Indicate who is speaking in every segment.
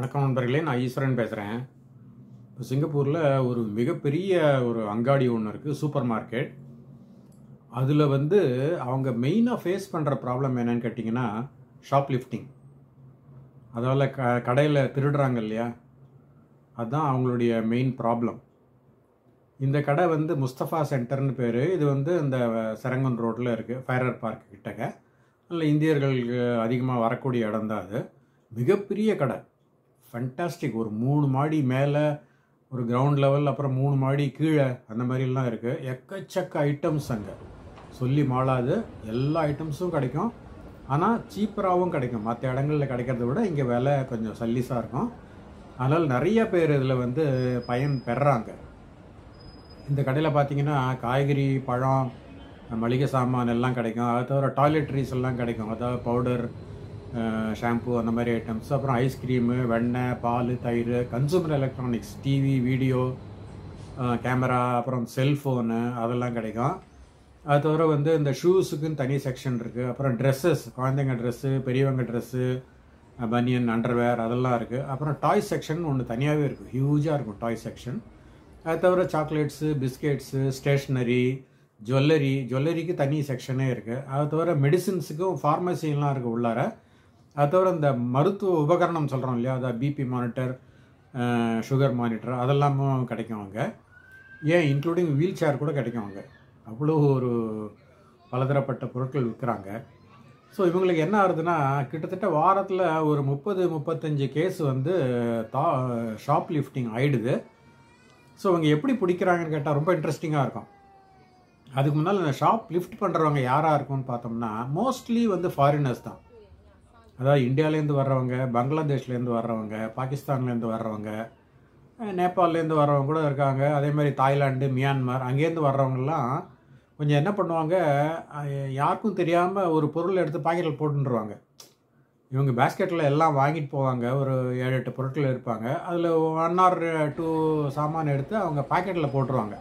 Speaker 1: வணக்கம் நண்பர்களே நான் ஈஸ்வரன் பேசுகிறேன் இப்போ சிங்கப்பூரில் ஒரு மிகப்பெரிய ஒரு அங்காடி ஒன்று இருக்குது சூப்பர் மார்க்கெட் அதில் வந்து அவங்க மெயினாக ஃபேஸ் பண்ணுற ப்ராப்ளம் என்னன்னு கேட்டிங்கன்னா ஷாப் லிஃப்டிங் அதால் க கடையில் திருடுறாங்க இல்லையா அதுதான் அவங்களுடைய மெயின் ப்ராப்ளம் இந்த கடை வந்து முஸ்தஃபா சென்டர்னு பேர் இது வந்து இந்த சரங்கன் ரோட்டில் இருக்குது ஃபயரர் பார்க் கிட்டக்க அதில் இந்தியர்களுக்கு அதிகமாக வரக்கூடிய இடம் தான் அது மிகப்பெரிய கடை ஃபண்டாஸ்டிக் ஒரு மூணு மாடி மேலே ஒரு கிரவுண்ட் லெவல் அப்புறம் மூணு மாடி கீழே அந்த மாதிரிலாம் இருக்குது எக்கச்சக்க ஐட்டம்ஸ் அங்கே சொல்லி மாளாது எல்லா ஐட்டம்ஸும் கிடைக்கும் ஆனால் சீப்பராகவும் கிடைக்கும் மற்ற இடங்களில் கிடைக்கிறத விட இங்கே விலை கொஞ்சம் சல்லிஸாக இருக்கும் அதனால் நிறைய பேர் இதில் வந்து பயன் பெறுறாங்க இந்த கடையில் பார்த்தீங்கன்னா காய்கறி பழம் மளிகை சாமான் எல்லாம் கிடைக்கும் அது தவிர டாய்லெட்ரிஸ் எல்லாம் கிடைக்கும் அதாவது பவுடர் ஷாம்பு அந்த மாதிரி ஐட்டம்ஸ் அப்புறம் ஐஸ்கிரீமு வெண்ணெய் பால் தயிர் consumer electronics TV video camera அப்புறம் செல்ஃபோனு அதெல்லாம் கிடைக்கும் அது தவிர வந்து இந்த ஷூஸுக்குன்னு தனி செக்ஷன் இருக்குது அப்புறம் ட்ரெஸ்ஸஸ் குழந்தைங்க ட்ரெஸ்ஸு பெரியவங்க ட்ரெஸ்ஸு பனியன் அண்டர்வேர் அதெல்லாம் இருக்குது அப்புறம் டாய் செக்ஷன் ஒன்று தனியாகவே இருக்குது ஹியூஜாக இருக்கும் டாய் செக்ஷன் அது தவிர சாக்லேட்ஸு பிஸ்கெட்ஸு ஸ்டேஷ்னரி ஜுவல்லரி ஜுவல்லரிக்கு தனி செக்ஷனே இருக்குது அது தவிர மெடிசின்ஸுக்கும் ஃபார்மசிலாம் இருக்குது உள்ளார அது தவிர இந்த மருத்துவ உபகரணம் சொல்கிறோம் இல்லையா அதாவது பிபி மானிட்டர் சுகர் மானிட்டர் அதெல்லாமும் கிடைக்கும் அங்கே ஏன் இன்க்ளூடிங் வீல் சேர் கூட கிடைக்கும் அங்கே அவ்வளோ ஒரு பலதரப்பட்ட பொருட்கள் விற்கிறாங்க ஸோ இவங்களுக்கு என்ன ஆகுதுன்னா கிட்டத்தட்ட வாரத்தில் ஒரு முப்பது முப்பத்தஞ்சு கேஸ் வந்து தா ஷாப் லிஃப்டிங் ஆயிடுது ஸோ அவங்க எப்படி பிடிக்கிறாங்கன்னு கேட்டால் ரொம்ப இன்ட்ரெஸ்டிங்காக இருக்கும் அதுக்கு முன்னால் இந்த ஷாப் லிஃப்ட் பண்ணுறவங்க யாராக இருக்கும்னு பார்த்தோம்னா மோஸ்ட்லி வந்து ஃபாரினர்ஸ் தான் அதாவது இந்தியாவிலேருந்து வர்றவங்க பங்களாதேஷ்லேருந்து வர்றவங்க பாகிஸ்தான்லேருந்து வர்றவங்க நேபாள்லேருந்து வர்றவங்க கூட இருக்காங்க அதே மாதிரி தாய்லாந்து மியான்மர் அங்கேருந்து வர்றவங்கலாம் கொஞ்சம் என்ன பண்ணுவாங்க யாருக்கும் தெரியாமல் ஒரு பொருள் எடுத்து பாக்கெட்டில் போட்டுருவாங்க இவங்க பேஸ்கெட்டில் எல்லாம் வாங்கிட்டு போவாங்க ஒரு ஏழு எட்டு பொருட்கள் இருப்பாங்க அதில் ஒன் ஆர் டூ சாமான் எடுத்து அவங்க பாக்கெட்டில் போட்டுருவாங்க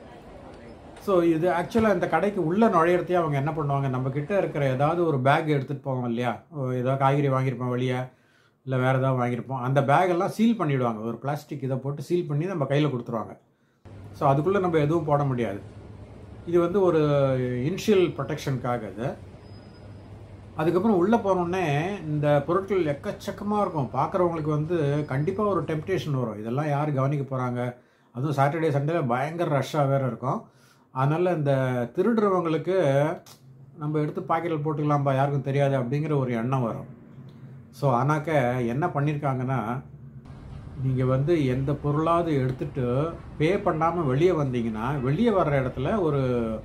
Speaker 1: ஸோ இது ஆக்சுவலாக இந்த கடைக்கு உள்ளே நுழையிறதையே அவங்க என்ன பண்ணுவாங்க நம்ம கிட்ட இருக்கிற ஏதாவது ஒரு பேக் எடுத்துகிட்டு போவோம் இல்லையா ஏதாவது காய்கறி வாங்கியிருப்போம் வெளியே இல்லை வேறு ஏதாவது வாங்கியிருப்போம் அந்த பேக்கெல்லாம் சீல் பண்ணிவிடுவாங்க ஒரு பிளாஸ்டிக் இதை போட்டு சீல் பண்ணி நம்ம கையில் கொடுத்துருவாங்க ஸோ அதுக்குள்ளே நம்ம எதுவும் போட முடியாது இது வந்து ஒரு இனிஷியல் ப்ரொடெக்ஷனுக்காக இது அதுக்கப்புறம் உள்ளே போனோடனே இந்த பொருட்கள் எக்கச்சக்கமாக இருக்கும் பார்க்குறவங்களுக்கு வந்து கண்டிப்பாக ஒரு டெம்டேஷன் வரும் இதெல்லாம் யார் கவனிக்க போகிறாங்க அதுவும் சாட்டர்டே சண்டே பயங்கர ரஷ்ஷாக வேறு இருக்கும் அதனால் இந்த திருடுறவங்களுக்கு நம்ம எடுத்து பாக்கெட்டில் போட்டுக்கலாம்பா யாருக்கும் தெரியாது அப்படிங்கிற ஒரு எண்ணம் வரும் ஸோ ஆனாக்க என்ன பண்ணியிருக்காங்கன்னா நீங்கள் வந்து எந்த பொருளாவது எடுத்துகிட்டு பே பண்ணாமல் வெளியே வந்தீங்கன்னா வெளியே வர்ற இடத்துல ஒரு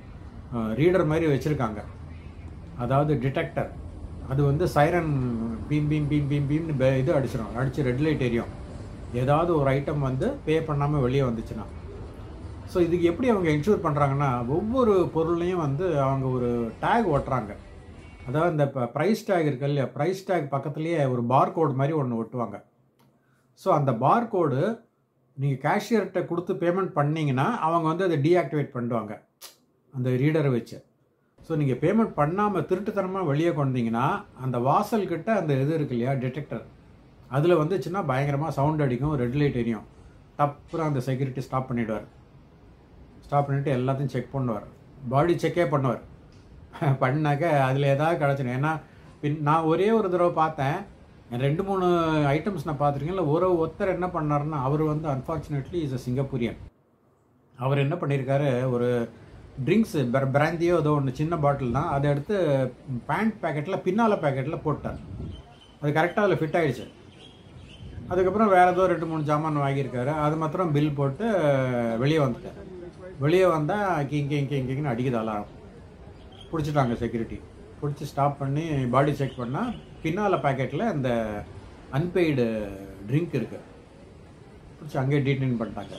Speaker 1: ரீடர் மாதிரி வச்சுருக்காங்க அதாவது டிடெக்டர் அது வந்து siren beep beep beep beep பீம்னு இது அடிச்சிடும் அடித்து ரெட் லைட் எரியும் ஏதாவது ஒரு ஐட்டம் வந்து பே பண்ணாமல் வெளியே வந்துச்சுன்னா ஸோ இதுக்கு எப்படி அவங்க இன்ஷூர் பண்ணுறாங்கன்னா ஒவ்வொரு பொருளையும் வந்து அவங்க ஒரு டேக் ஓட்டுறாங்க அதாவது இந்த இப்போ ப்ரைஸ் டேக் இருக்கு இல்லையா ப்ரைஸ் டேக் பக்கத்துலேயே ஒரு பார் கோடு மாதிரி ஒன்று ஒட்டுவாங்க ஸோ அந்த பார் கோடு நீங்கள் கேஷியர்கிட்ட கொடுத்து பேமெண்ட் பண்ணிங்கன்னா அவங்க வந்து அதை டீஆக்டிவேட் பண்ணுவாங்க அந்த ரீடரை வச்சு ஸோ நீங்கள் பேமெண்ட் பண்ணாமல் திருட்டுத்தனமாக வெளியே கொண்டீங்கன்னா அந்த வாசல்கிட்ட அந்த இது இருக்கு இல்லையா டிடெக்டர் அதில் வந்துச்சுன்னா பயங்கரமாக சவுண்ட் அடிக்கும் ரெட் லைட் எரியும் டப்புறம் அந்த செக்யூரிட்டி ஸ்டாப் பண்ணிவிடுவார் ஸ்டாப் பண்ணிவிட்டு எல்லாத்தையும் செக் பண்ணுவார் பாடி செக்கே பண்ணுவார் பண்ணாக்க அதில் ஏதாவது கிடச்சிடும் ஏன்னா பின் நான் ஒரே ஒரு தடவை பார்த்தேன் ரெண்டு மூணு ஐட்டம்ஸ் நான் பார்த்துருக்கேன் இல்லை ஒரு ஒருத்தர் என்ன பண்ணாருன்னா அவர் வந்து அன்ஃபார்ச்சுனேட்லி இஸ் அ சிங்கப்பூரியன் அவர் என்ன பண்ணியிருக்காரு ஒரு ட்ரிங்க்ஸு பிராந்தியோ ஏதோ ஒன்று சின்ன பாட்டில் தான் அதை எடுத்து பேண்ட் பேக்கெட்டில் பின்னால் பேக்கெட்டில் போட்டார் அது கரெக்டாக அதில் ஃபிட் ஆகிடுச்சு அதுக்கப்புறம் வேறு ஏதோ ரெண்டு மூணு ஜாமான் வாங்கியிருக்காரு அது மாத்திரம் பில் போட்டு வெளியே வந்துட்டார் வெளியே வந்தால் கிங் கிங் கிங் கிங்னு அடிக்குது அலாரம் பிடிச்சிட்டாங்க செக்யூரிட்டி பிடிச்சி ஸ்டாப் பண்ணி பாடி செக் பண்ணால் பின்னால் பேக்கெட்டில் அந்த அன்பெய்டு ட்ரிங்க் இருக்குது பிடிச்சி அங்கேயே டீடைன் பண்ணிட்டாங்க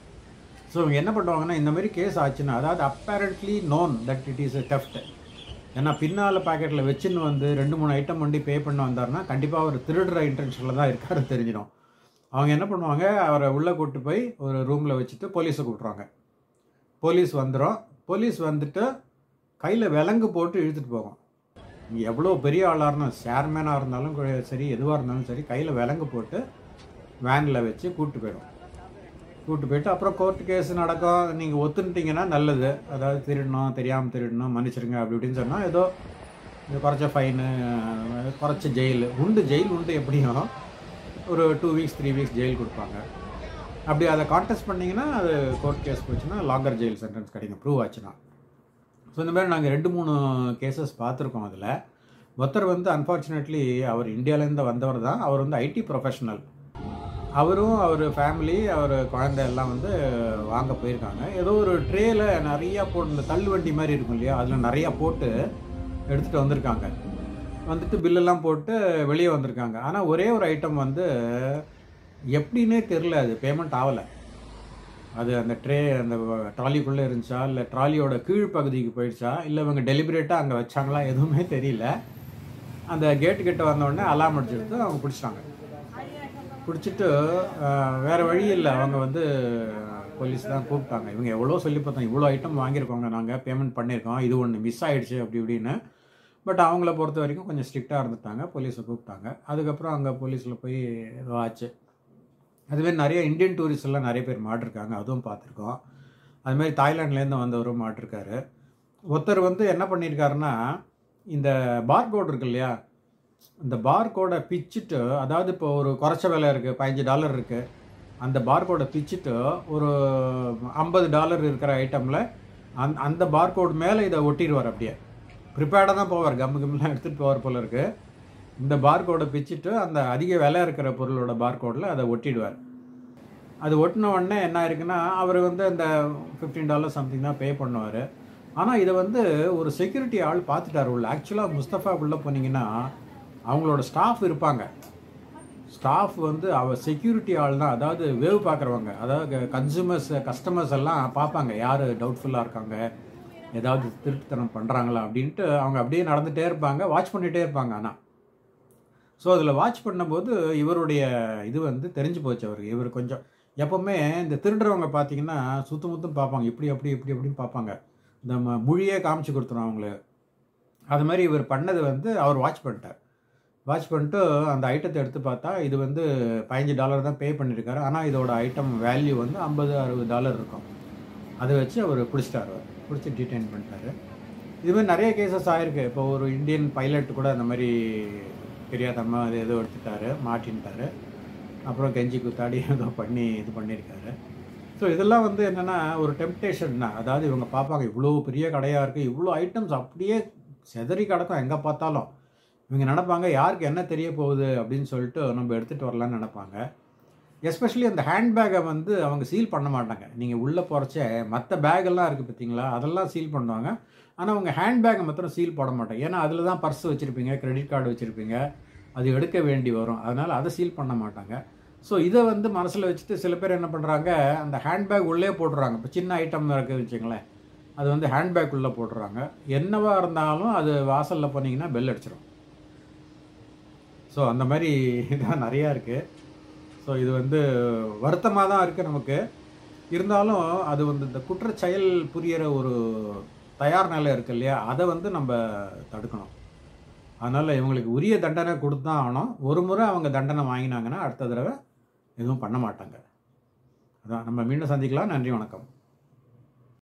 Speaker 1: ஸோ இவங்க என்ன பண்ணுவாங்கன்னா இந்த மாதிரி கேஸ் ஆச்சுன்னா அதாவது apparently known that it is a theft ஏன்னா பின்னால் பேக்கெட்டில் வச்சுன்னு வந்து ரெண்டு மூணு ஐட்டம் வண்டி பே பண்ண வந்தாருன்னா கண்டிப்பாக அவர் திருடுற இன்டென்ஷனில் தான் இருக்காரு தெரிஞ்சிடும் அவங்க என்ன பண்ணுவாங்க அவரை உள்ளே கூப்பிட்டு போய் ஒரு ரூமில் வச்சுட்டு போலீஸை கூப்பிட்ருவாங்க போலீஸ் வந்துடும் போலீஸ் வந்துட்டு கையில் விலங்கு போட்டு இழுத்துட்டு போகும் எவ்வளோ பெரிய ஆளாக இருந்தாலும் சேர்மேனாக இருந்தாலும் சரி எதுவாக இருந்தாலும் சரி கையில் விலங்கு போட்டு வேனில் வச்சு கூப்பிட்டு போயிடும் கூப்பிட்டு போயிட்டு அப்புறம் கோர்ட் கேஸ் நடக்கும் நீங்கள் ஒத்துன்ட்டீங்கன்னா நல்லது அதாவது திருடணும் தெரியாமல் திருடணும் மன்னிச்சிருங்க அப்படி இப்படின்னு சொன்னால் ஏதோ இந்த குறைச்ச ஃபைனு குறைச்ச ஜெயில் உண்டு ஜெயில் உண்டு எப்படியும் ஒரு two weeks three weeks jail கொடுப்பாங்க அப்படி அதை கான்டெஸ்ட் பண்ணிங்கன்னா அது கோர்ட் கேஸ் போச்சுன்னா லாங்கர் ஜெயில் சென்டென்ஸ் கிடைக்கும் ப்ரூவ் ஆச்சுன்னா ஸோ இந்த மாதிரி நாங்கள் ரெண்டு மூணு கேசஸ் பார்த்துருக்கோம் அதில் ஒருத்தர் வந்து அன்ஃபார்ச்சுனேட்லி அவர் இந்தியாவிலேருந்து வந்தவர் தான் அவர் வந்து ஐடி ப்ரொஃபஷனல் அவரும் அவர் ஃபேமிலி அவர் குழந்தை எல்லாம் வந்து வாங்க போயிருக்காங்க ஏதோ ஒரு ட்ரேயில் நிறையா போட்டு இந்த தள்ளுவண்டி மாதிரி இருக்கும் இல்லையா அதில் நிறையா போட்டு எடுத்துகிட்டு வந்திருக்காங்க வந்துட்டு பில்லெல்லாம் போட்டு வெளியே வந்திருக்காங்க ஆனால் ஒரே ஒரு ஐட்டம் வந்து எப்படின்னே தெரில அது பேமெண்ட் ஆகலை அது அந்த ட்ரே அந்த ட்ராலிக்குள்ளே இருந்துச்சா இல்லை ட்ராலியோட கீழ் பகுதிக்கு போயிடுச்சா இல்லை இவங்க டெலிபரேட்டாக அங்கே வச்சாங்களா எதுவுமே தெரியல அந்த கேட்டு கிட்ட வந்தோடனே அலாம் அடிச்செடுத்து அவங்க பிடிச்சிட்டாங்க பிடிச்சிட்டு வேறு வழி இல்லை அவங்க வந்து போலீஸ் தான் கூப்பிட்டாங்க இவங்க எவ்வளோ சொல்லி பார்த்தோம் இவ்வளோ ஐட்டம் வாங்கியிருக்கோங்க நாங்கள் பேமெண்ட் பண்ணியிருக்கோம் இது ஒன்று மிஸ் ஆகிடுச்சு அப்படி இப்படின்னு பட் அவங்கள பொறுத்த வரைக்கும் கொஞ்சம் ஸ்ட்ரிக்டாக இருந்துட்டாங்க போலீஸை கூப்பிட்டாங்க அதுக்கப்புறம் அங்கே போலீஸில் போய் ஏதோ ஆச்சு அதுமாரி நிறைய இந்தியன் டூரிஸ்ட் எல்லாம் நிறைய பேர் மாட்டிருக்காங்க அதுவும் பார்த்துருக்கோம் அதுமாரி தாய்லாண்ட்லேருந்து வந்தவரும் மாட்டிருக்காரு ஒருத்தர் வந்து என்ன பண்ணியிருக்காருன்னா இந்த பார் கோட் இருக்கு இல்லையா இந்த பார் கோடை பிச்சுட்டு அதாவது இப்போ ஒரு குறைச்ச விலை இருக்குது பதினஞ்சு டாலர் இருக்குது அந்த பார் கோடை பிச்சுட்டு ஒரு ஐம்பது டாலர் இருக்கிற ஐட்டமில் அந் அந்த பார் கோட் மேலே இதை ஒட்டிடுவார் அப்படியே ப்ரிப்பேர்டாக தான் போவார் கம்மு கம்முலாம் எடுத்துகிட்டு போவார் போல இருக்குது இந்த பார் கோடை பிச்சுட்டு அந்த அதிக விலை இருக்கிற பொருளோட பார் கோடில் அதை ஒட்டிடுவார் அது ஒட்டின உடனே என்ன இருக்குன்னா அவர் வந்து அந்த ஃபிஃப்டீன் டாலர் சம்திங் தான் பே பண்ணுவார் ஆனால் இதை வந்து ஒரு செக்யூரிட்டி ஆள் பார்த்துட்டார் உள்ள ஆக்சுவலாக முஸ்தஃபா உள்ளே போனீங்கன்னா அவங்களோட ஸ்டாஃப் இருப்பாங்க ஸ்டாஃப் வந்து அவ செக்யூரிட்டி ஆள் தான் அதாவது வேவ் பார்க்குறவங்க அதாவது கன்சூமர்ஸ் கஸ்டமர்ஸ் எல்லாம் பார்ப்பாங்க யார் டவுட்ஃபுல்லாக இருக்காங்க ஏதாவது திருட்டுத்தனம் பண்ணுறாங்களா அப்படின்ட்டு அவங்க அப்படியே நடந்துகிட்டே இருப்பாங்க வாட்ச் பண்ணிகிட்டே இருப்பாங்க ஆனால் ஸோ அதில் வாட்ச் பண்ணும்போது இவருடைய இது வந்து தெரிஞ்சு போச்சு அவருக்கு இவர் கொஞ்சம் எப்போவுமே இந்த திருடுறவங்க பார்த்தீங்கன்னா சுத்து முத்தும் பார்ப்பாங்க இப்படி அப்படி இப்படி அப்படின்னு பார்ப்பாங்க இந்த ம- மொழியே காமிச்சு கொடுத்துரும் அவங்களுக்கு அது மாதிரி இவர் பண்ணது வந்து அவர் வாட்ச் பண்ணிட்டார் வாட்ச் பண்ணிட்டு அந்த ஐட்டத்தை எடுத்து பார்த்தா இது வந்து பதினஞ்சு டாலர் தான் பே பண்ணியிருக்காரு ஆனால் இதோட ஐட்டம் வேல்யூ வந்து ஐம்பது அறுபது டாலர் இருக்கும் அதை வச்சு அவர் பிடிச்சிட்டாரு அவர் பிடிச்சி டீடைன் பண்ணிட்டாரு இது மாதிரி நிறைய கேசஸ் ஆயிருக்கு இப்போ ஒரு இந்தியன் பைலட் கூட அந்த மாதிரி தெரியாதம்மா அது ஏதோ எடுத்துட்டாரு மாட்டின்ட்டாரு அப்புறம் கெஞ்சி குத்தாடி ஏதோ பண்ணி இது பண்ணியிருக்காரு ஸோ இதெல்லாம் வந்து என்னென்னா ஒரு டெம்டேஷன் தான் அதாவது இவங்க பார்ப்பாங்க இவ்வளோ பெரிய கடையாக இருக்குது இவ்வளோ ஐட்டம்ஸ் அப்படியே செதறி கிடக்கும் எங்கே பார்த்தாலும் இவங்க நினைப்பாங்க யாருக்கு என்ன தெரிய போகுது அப்படின்னு சொல்லிட்டு நம்ம எடுத்துகிட்டு வரலான்னு நினைப்பாங்க எஸ்பெஷலி அந்த ஹேண்ட்பேக்கை வந்து அவங்க சீல் பண்ண மாட்டாங்க நீங்கள் உள்ளே போகிறச்ச மற்ற பேக்கெல்லாம் இருக்குது பார்த்தீங்களா அதெல்லாம் சீல் பண்ணுவாங்க ஆனால் அவங்க ஹேண்ட்பேக்கை மாத்திரம் சீல் போட மாட்டாங்க ஏன்னா அதில் தான் பர்ஸ் வச்சுருப்பீங்க கிரெடிட் கார்டு வச்சுருப்பீங்க அது எடுக்க வேண்டி வரும் அதனால் அதை சீல் பண்ண மாட்டாங்க ஸோ இதை வந்து மனசில் வச்சுட்டு சில பேர் என்ன பண்ணுறாங்க அந்த ஹேண்ட்பேக் உள்ளே போட்டுறாங்க இப்போ சின்ன ஐட்டம் இருக்குது வச்சுங்களேன் அது வந்து ஹேண்ட்பேக் உள்ளே போட்டுறாங்க என்னவா இருந்தாலும் அது வாசலில் போனீங்கன்னா பெல் அடிச்சிடும் ஸோ அந்த மாதிரி இதான் நிறையா இருக்குது ஸோ இது வந்து வருத்தமாக தான் இருக்குது நமக்கு இருந்தாலும் அது வந்து இந்த குற்றச் செயல் புரியிற ஒரு தயார் நிலை இருக்கு இல்லையா அதை வந்து நம்ம தடுக்கணும் அதனால் இவங்களுக்கு உரிய தண்டனை கொடுத்தான் ஆகணும் ஒரு முறை அவங்க தண்டனை வாங்கினாங்கன்னா அடுத்த தடவை எதுவும் பண்ண மாட்டாங்க அதான் நம்ம மீண்டும் சந்திக்கலாம் நன்றி வணக்கம்